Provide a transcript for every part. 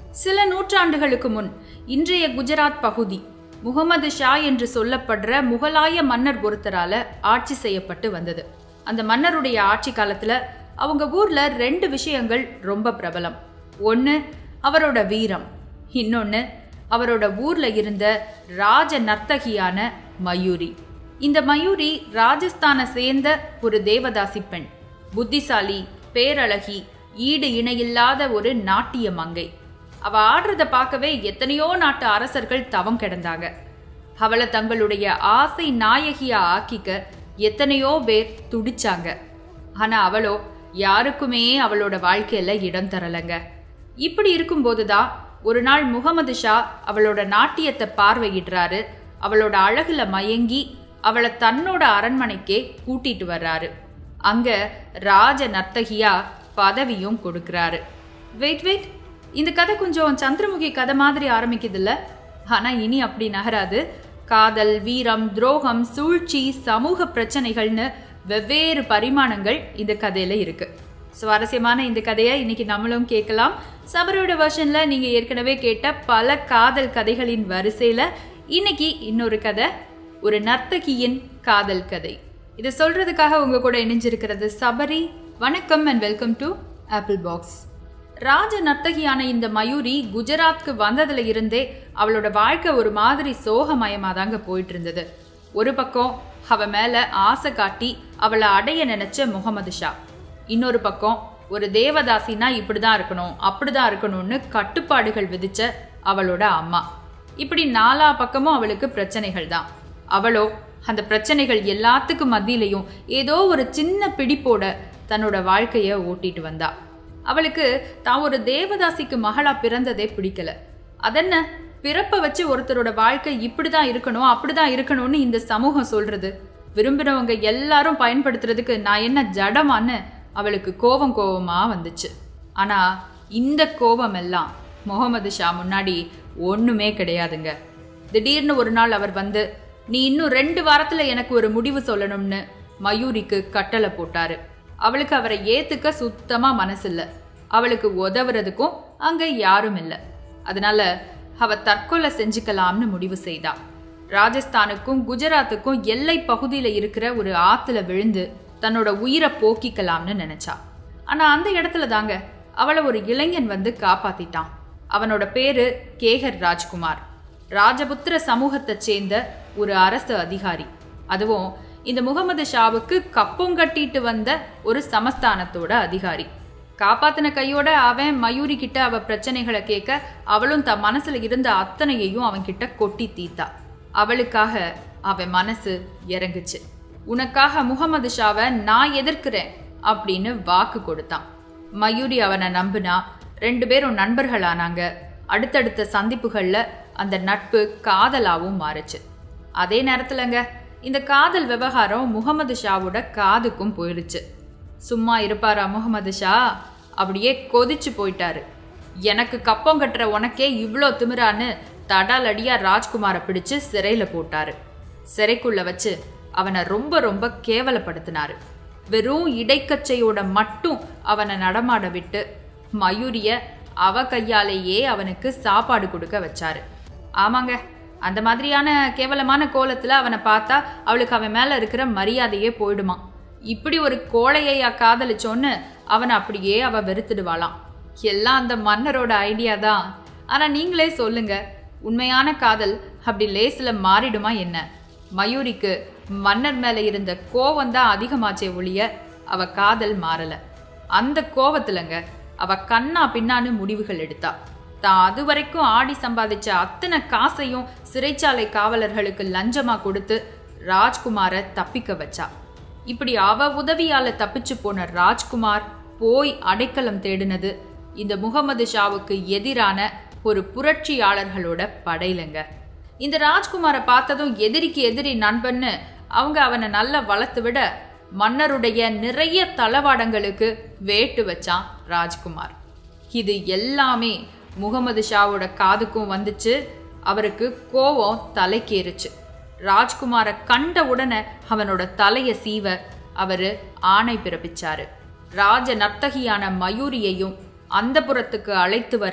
சில நூற்றாண்டுகளுக்கு முன் இன்றைய குஜராத் பகுதி முகமது ஷா என்று சொல்லப்படுற முகலாய மன்னர் ஒருத்தரால ஆட்சி செய்யப்பட்டு வந்தது அந்த மன்னருடைய ஆட்சி காலத்துல அவங்க ஊர்ல ரெண்டு விஷயங்கள் ரொம்ப பிரபலம் ஒன்று அவரோட வீரம் இன்னொன்று அவரோட ஊர்ல இருந்த ராஜ நர்த்தகியான மயூரி இந்த மயூரி ராஜஸ்தானை சேர்ந்த ஒரு தேவதாசி பெண் புத்திசாலி பேரழகி ஈடு இணையில்லாத ஒரு நாட்டிய மங்கை அவ ஆடுறத பார்க்கவே எத்தனையோ நாட்டு அரசர்கள் தவம் கிடந்தாங்க அவளை தங்களுடைய ஆசை நாயகியா ஆக்கிக்க எத்தனையோ பேர் துடிச்சாங்க ஆனா அவளோ யாருக்குமே அவளோட வாழ்க்கையில இடம் தரலங்க இப்படி இருக்கும்போது தான் ஒரு நாள் முகமது ஷா அவளோட நாட்டியத்தை பார்வையிடுறாரு அவளோட அழகுல மயங்கி அவளை தன்னோட அரண்மனைக்கே கூட்டிட்டு வர்றாரு அங்க ராஜ நர்த்தகியா பதவியும் கொடுக்கறாரு வெயிட் வெயிட் இந்த கதை கொஞ்சம் சந்திரமுகி கதை மாதிரி ஆரம்பிக்குதுல்ல ஆனா இனி அப்படி நகராது காதல் வீரம் துரோகம் சூழ்ச்சி சமூக பிரச்சனைகள்னு வெவ்வேறு பரிமாணங்கள் இந்த கதையில இருக்கு சுவாரஸ்யமான இந்த கதையை இன்னைக்கு நம்மளும் கேட்கலாம் சபரோட வெர்ஷன்ல நீங்க ஏற்கனவே கேட்ட பல காதல் கதைகளின் வரிசையில இன்னைக்கு இன்னொரு கதை ஒரு நர்த்தகியின் காதல் கதை இதை சொல்றதுக்காக உங்க கூட இணைஞ்சிருக்கிறது சபரி வணக்கம் and welcome to apple box ராஜ நர்த்தகியான இந்த மயூரி குஜராத்க்கு வந்ததுல இருந்தே அவளோட வாழ்க்கை ஒரு மாதிரி சோகமயமா தாங்க போயிட்டு இருந்தது ஒரு பக்கம் அவ மேல ஆசை காட்டி அவளை அடைய நினைச்ச முகமது ஷா இன்னொரு பக்கம் ஒரு தேவதாசினா இப்படிதான் இருக்கணும் அப்படிதான் இருக்கணும்னு கட்டுப்பாடுகள் விதிச்ச அவளோட அம்மா இப்படி நாலா பக்கமும் அவளுக்கு பிரச்சனைகள் தான் அவளோ அந்த பிரச்சனைகள் எல்லாத்துக்கும் மத்தியிலையும் ஏதோ ஒரு சின்ன பிடிப்போட தன்னோட வாழ்க்கைய ஓட்டிட்டு வந்தா அவளுக்கு தான் ஒரு தேவதாசிக்கு மகளா பிறந்ததே பிடிக்கல அதென்ன பிறப்ப வச்சு ஒருத்தரோட வாழ்க்கை இப்படிதான் இருக்கணும் அப்படிதான் இருக்கணும்னு இந்த சமூகம் சொல்றது விரும்பினவங்க எல்லாரும் பயன்படுத்துறதுக்கு நான் என்ன ஜடமான்னு அவளுக்கு கோபம் கோபமா வந்துச்சு ஆனா இந்த கோபம் எல்லாம் முகமது ஷா முன்னாடி ஒண்ணுமே கிடையாதுங்க திடீர்னு ஒரு நாள் அவர் வந்து நீ இன்னும் ரெண்டு வாரத்துல எனக்கு ஒரு முடிவு சொல்லணும்னு மயூரிக்கு கட்டளை போட்டாரு அவளுக்கு அவரை ஏத்துக்க சுத்தமா மனசில்ல அவளுக்கு உதவுறதுக்கும் அங்க யாரும் இல்ல அதனால அவ தற்கொலை செஞ்சுக்கலாம்னு முடிவு செய்தா ராஜஸ்தானுக்கும் குஜராத்துக்கும் எல்லை பகுதியில இருக்கிற ஒரு ஆத்துல விழுந்து தன்னோட உயிரை போக்கிக்கலாம்னு நினைச்சா ஆனா அந்த இடத்துல தாங்க அவளை ஒரு இளைஞன் வந்து காப்பாத்திட்டான் அவனோட பேரு கேகர் ராஜ்குமார் ராஜபுத்திர சமூகத்தை சேர்ந்த ஒரு அரசு அதிகாரி அதுவும் இந்த முகமது ஷாவுக்கு கப்பம் கட்டிட்டு வந்த ஒரு சமஸ்தானத்தோட அதிகாரி காப்பாத்தின கையோட அவன் மயூரி கிட்ட அவ பிரச்சனைகளை கேட்க அவளும் தன் மனசுல இருந்த அத்தனையையும் அவன் கிட்ட கொட்டி தீத்தா அவளுக்காக அவன் மனசு இறங்குச்சு உனக்காக முகமது ஷாவை நான் எதிர்க்கிறேன் அப்படின்னு வாக்கு கொடுத்தான் மயூரி அவனை நம்புனா ரெண்டு பேரும் நண்பர்களானாங்க அடுத்தடுத்த சந்திப்புகள்ல அந்த நட்பு காதலாவும் மாறுச்சு அதே நேரத்துலங்க இந்த காதல் விவகாரம் முகமது ஷாவோட காதுக்கும் போயிருச்சு சும்மா இருப்பாரா முகமது ஷா அப்படியே கொதிச்சு போயிட்டாரு எனக்கு கப்பம் கட்டுற உனக்கே இவ்வளோ திமிரான்னு தடாலடியா ராஜ்குமாரை பிடிச்சு சிறையில போட்டாரு சிறைக்குள்ள வச்சு அவனை ரொம்ப ரொம்ப கேவலப்படுத்தினாரு வெறும் இடைக்கச்சையோட மட்டும் அவனை நடமாட விட்டு மயூரிய அவ கையாலேயே அவனுக்கு சாப்பாடு கொடுக்க வச்சாரு ஆமாங்க அந்த மாதிரியான கேவலமான கோலத்துல அவனை பார்த்தா அவளுக்கு அவன் மேல இருக்கிற மரியாதையே போயிடுமா இப்படி ஒரு கோழையா காதலிச்சோன்னு அவனை அப்படியே அவ வெறுத்துடுவாளாம் எல்லாம் அந்த மன்னரோட ஐடியா தான் ஆனா நீங்களே சொல்லுங்க உண்மையான காதல் அப்படி லேசில் மாறிடுமா என்ன மயூரிக்கு மன்னர் மேல இருந்த கோவம் தான் அதிகமாச்சே ஒழிய அவ காதல் மாறல அந்த கோவத்துலங்க அவ கண்ணா பின்னான்னு முடிவுகள் எடுத்தா தான் அது வரைக்கும் ஆடி சம்பாதிச்ச அத்தனை காசையும் சிறைச்சாலை காவலர்களுக்கு லஞ்சமா கொடுத்து ராஜ்குமாரை தப்பிக்க வச்சா இப்படி அவ உதவியால தப்பிச்சு போன ராஜ்குமார் போய் அடைக்கலம் தேடினது இந்த முகமது ஷாவுக்கு எதிரான ஒரு புரட்சியாளர்களோட படையிலங்க இந்த ராஜ்குமாரை பார்த்ததும் எதிரிக்கு எதிரி நண்பன்னு அவங்க அவனை நல்லா வளர்த்து விட மன்னருடைய நிறைய தளவாடங்களுக்கு வேட்டு வச்சான் ராஜ்குமார் இது எல்லாமே முகமது ஷாவோட காதுக்கும் வந்துச்சு அவருக்கு கோவம் தலைக்கேறுச்சு ராஜ்குமாரை கண்ட உடனே அவனோட தலைய சீவ அவரு ஆணை பிறப்பிச்சாரு ராஜ நர்த்தகியான மயூரியையும் அந்த புறத்துக்கு அழைத்து வர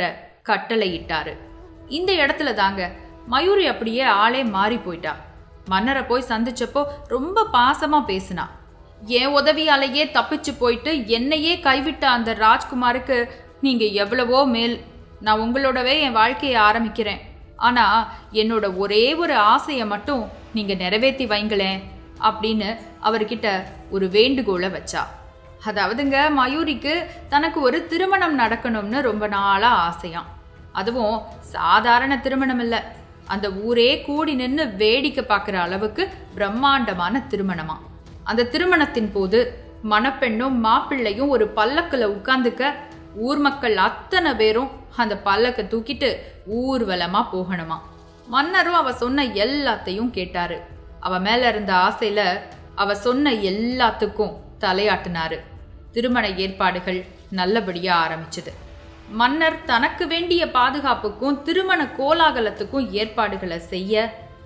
கட்டளையிட்டாரு இந்த இடத்துல தாங்க மயூரி அப்படியே ஆளே மாறி போயிட்டா மன்னரை போய் சந்திச்சப்போ ரொம்ப பாசமா பேசினா என் உதவியாலேயே தப்பிச்சு போயிட்டு என்னையே கைவிட்ட அந்த ராஜ்குமாருக்கு நீங்க எவ்வளவோ மேல் நான் உங்களோடவே என் வாழ்க்கையை ஆரம்பிக்கிறேன் ஆனா என்னோட ஒரே ஒரு ஆசையை மட்டும் நீங்க நிறைவேற்றி வைங்களேன் அப்படின்னு அவர்கிட்ட ஒரு வேண்டுகோளை வச்சா அதாவதுங்க மயூரிக்கு தனக்கு ஒரு திருமணம் நடக்கணும்னு ரொம்ப நாளா ஆசையாம் அதுவும் சாதாரண திருமணம் இல்லை அந்த ஊரே கூடி நின்று வேடிக்கை பார்க்குற அளவுக்கு பிரம்மாண்டமான திருமணமா அந்த திருமணத்தின் போது மணப்பெண்ணும் மாப்பிள்ளையும் ஒரு பல்லக்கில் உட்காந்துக்க ஊர் மக்கள் அத்தனை பேரும் அந்த பல்லக்க தூக்கிட்டு ஊர்வலமா போகணுமா மன்னரும் அவ சொன்ன எல்லாத்தையும் கேட்டாரு அவ மேல இருந்த ஆசையில அவ சொன்ன எல்லாத்துக்கும் தலையாட்டினாரு திருமண ஏற்பாடுகள் நல்லபடியா ஆரம்பிச்சது மன்னர் தனக்கு வேண்டிய பாதுகாப்புக்கும் திருமண கோலாகலத்துக்கும் ஏற்பாடுகளை செய்ய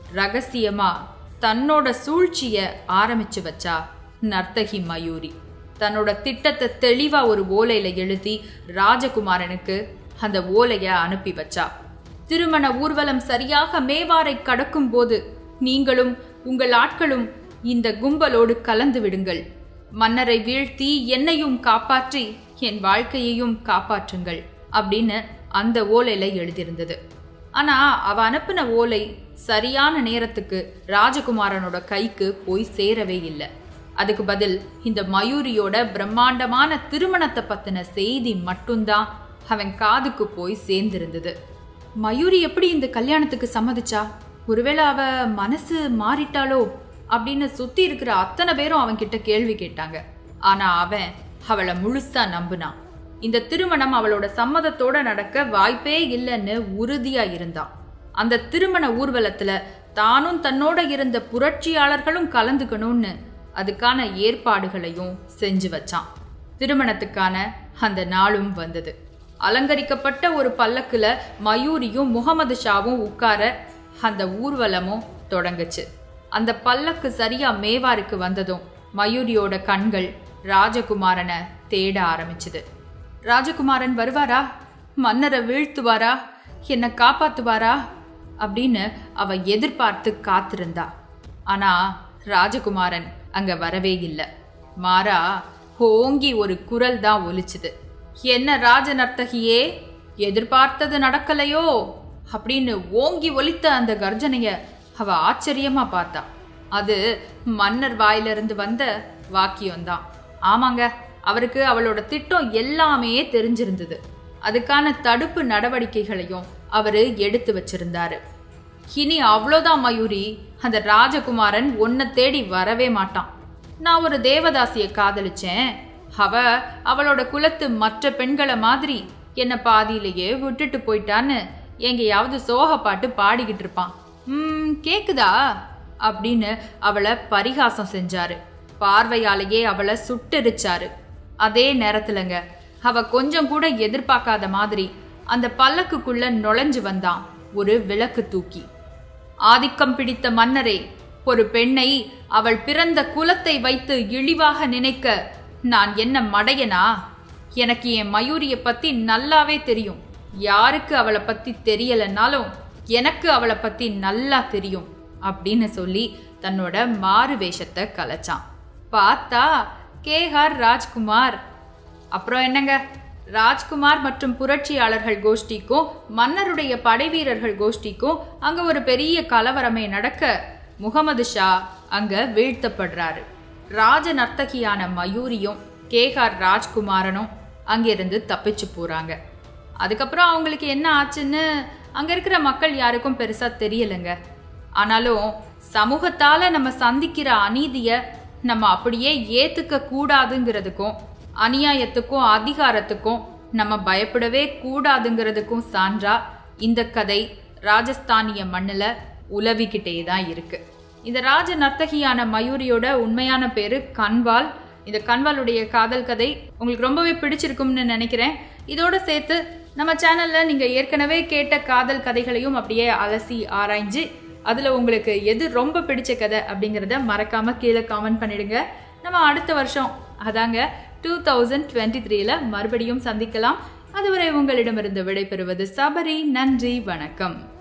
ரகசியமா தன்னோட சூழ்ச்சிய ஆரம்பிச்சு வச்சா நர்த்தகி மயூரி தன்னோட திட்டத்தை தெளிவா ஒரு ஓலையில எழுதி ராஜகுமாரனுக்கு அந்த ஓலைய அனுப்பி வச்சா திருமண ஊர்வலம் சரியாக மேவாரை கடக்கும் போது நீங்களும் உங்கள் ஆட்களும் இந்த கும்பலோடு கலந்து விடுங்கள் மன்னரை வீழ்த்தி என்னையும் காப்பாற்றி என் வாழ்க்கையையும் காப்பாற்றுங்கள் அப்படின்னு அந்த ஓலையில எழுதியிருந்தது ஆனா அவ அனுப்பின ஓலை சரியான நேரத்துக்கு ராஜகுமாரனோட கைக்கு போய் சேரவே இல்லை அதுக்கு பதில் இந்த மயூரியோட பிரம்மாண்டமான திருமணத்தை பத்தின செய்தி மட்டும்தான் அவன் காதுக்கு போய் சேர்ந்திருந்தது மயூரி எப்படி இந்த கல்யாணத்துக்கு சம்மதிச்சா ஒருவேளை அவ மனசு மாறிட்டாளோ அப்படின்னு சுத்தி இருக்கிற அத்தனை பேரும் அவன் கிட்ட கேள்வி கேட்டாங்க ஆனா அவன் அவளை முழுசா நம்புனான் இந்த திருமணம் அவளோட சம்மதத்தோட நடக்க வாய்ப்பே இல்லைன்னு உறுதியா இருந்தான் அந்த திருமண ஊர்வலத்துல தானும் தன்னோட இருந்த புரட்சியாளர்களும் கலந்துக்கணும்னு அதுக்கான ஏற்பாடுகளையும் செஞ்சு வச்சான் திருமணத்துக்கான அந்த நாளும் வந்தது அலங்கரிக்கப்பட்ட ஒரு பல்லக்குல மயூரியும் முகமது ஷாவும் உட்கார அந்த ஊர்வலமும் தொடங்குச்சு அந்த பல்லக்கு சரியா மேவாருக்கு வந்ததும் மயூரியோட கண்கள் ராஜகுமாரனை தேட ஆரம்பிச்சுது ராஜகுமாரன் வருவாரா மன்னரை வீழ்த்துவாரா என்னை காப்பாத்துவாரா அப்படின்னு அவ எதிர்பார்த்து காத்திருந்தா ஆனா ராஜகுமாரன் அங்க வரவே இல்லை மாறா ஓங்கி ஒரு குரல் தான் ஒலிச்சுது என்ன ராஜ நர்த்தகியே எதிர்பார்த்தது நடக்கலையோ அப்படின்னு ஓங்கி ஒலித்த அந்த கர்ஜனைய அவ ஆச்சரியமா பார்த்தா அது மன்னர் வாயிலிருந்து வந்த வாக்கியம்தான் ஆமாங்க அவருக்கு அவளோட திட்டம் எல்லாமே தெரிஞ்சிருந்தது அதுக்கான தடுப்பு நடவடிக்கைகளையும் அவரு எடுத்து வச்சிருந்தாரு இனி அவ்வளோதான் மயூரி அந்த ராஜகுமாரன் உன்னை தேடி வரவே மாட்டான் நான் ஒரு தேவதாசியை காதலிச்சேன் அவ அவளோட குலத்து மற்ற பெண்களை மாதிரி என்னை பாதியிலேயே விட்டுட்டு போயிட்டான்னு எங்கேயாவது சோக பாட்டு பாடிக்கிட்டு இருப்பான் ம் கேக்குதா அப்படின்னு அவளை பரிகாசம் செஞ்சாரு பார்வையாலேயே அவளை சுட்டெரிச்சாரு அதே நேரத்துலங்க அவ கொஞ்சம் கூட எதிர்பார்க்காத மாதிரி அந்த பல்லக்குக்குள்ள நுழைஞ்சு வந்தான் ஒரு விளக்கு தூக்கி ஆதிக்கம் பிடித்த மன்னரே ஒரு பெண்ணை அவள் பிறந்த குலத்தை வைத்து இழிவாக நினைக்க நான் என்ன மடையனா எனக்கு என் மயூரிய பத்தி நல்லாவே தெரியும் யாருக்கு அவளை பத்தி தெரியலனாலும் எனக்கு அவளை பத்தி நல்லா தெரியும் அப்படின்னு சொல்லி தன்னோட மாறு வேஷத்தை கலைச்சான் பார்த்தா கேஆர் ராஜ்குமார் அப்புறம் என்னங்க ராஜ்குமார் மற்றும் புரட்சியாளர்கள் கோஷ்டிக்கும் மன்னருடைய படைவீரர்கள் கோஷ்டிக்கும் அங்க ஒரு பெரிய கலவரமே நடக்க முகமது ஷா அங்க வீழ்த்தப்படுறாரு ராஜ நர்த்தகியான மயூரியும் கேஆர் ராஜ்குமாரனும் அங்கிருந்து தப்பிச்சு போறாங்க அதுக்கப்புறம் அவங்களுக்கு என்ன ஆச்சுன்னு அங்க இருக்கிற மக்கள் யாருக்கும் பெருசா தெரியலைங்க ஆனாலும் சமூகத்தால நம்ம சந்திக்கிற அநீதிய நம்ம அப்படியே ஏத்துக்க கூடாதுங்கிறதுக்கும் அநியாயத்துக்கும் அதிகாரத்துக்கும் நம்ம பயப்படவே கூடாதுங்கிறதுக்கும் சான்றா இந்த கதை ராஜஸ்தானிய மண்ணில் உலவிக்கிட்டே தான் இருக்கு இந்த ராஜ நர்த்தகியான மயூரியோட உண்மையான பேரு கன்வால் இந்த கன்வாலுடைய காதல் கதை உங்களுக்கு ரொம்பவே பிடிச்சிருக்கும்னு நினைக்கிறேன் இதோட சேர்த்து நம்ம சேனல்ல நீங்க ஏற்கனவே கேட்ட காதல் கதைகளையும் அப்படியே அலசி ஆராய்ஞ்சு அதுல உங்களுக்கு எது ரொம்ப பிடிச்ச கதை அப்படிங்கிறத மறக்காம கீழே காமெண்ட் பண்ணிடுங்க நம்ம அடுத்த வருஷம் அதாங்க டூ தௌசண்ட் டுவெண்ட்டி த்ரீல மறுபடியும் சந்திக்கலாம் அதுவரை உங்களிடமிருந்து விடைபெறுவது சபரி நன்றி வணக்கம்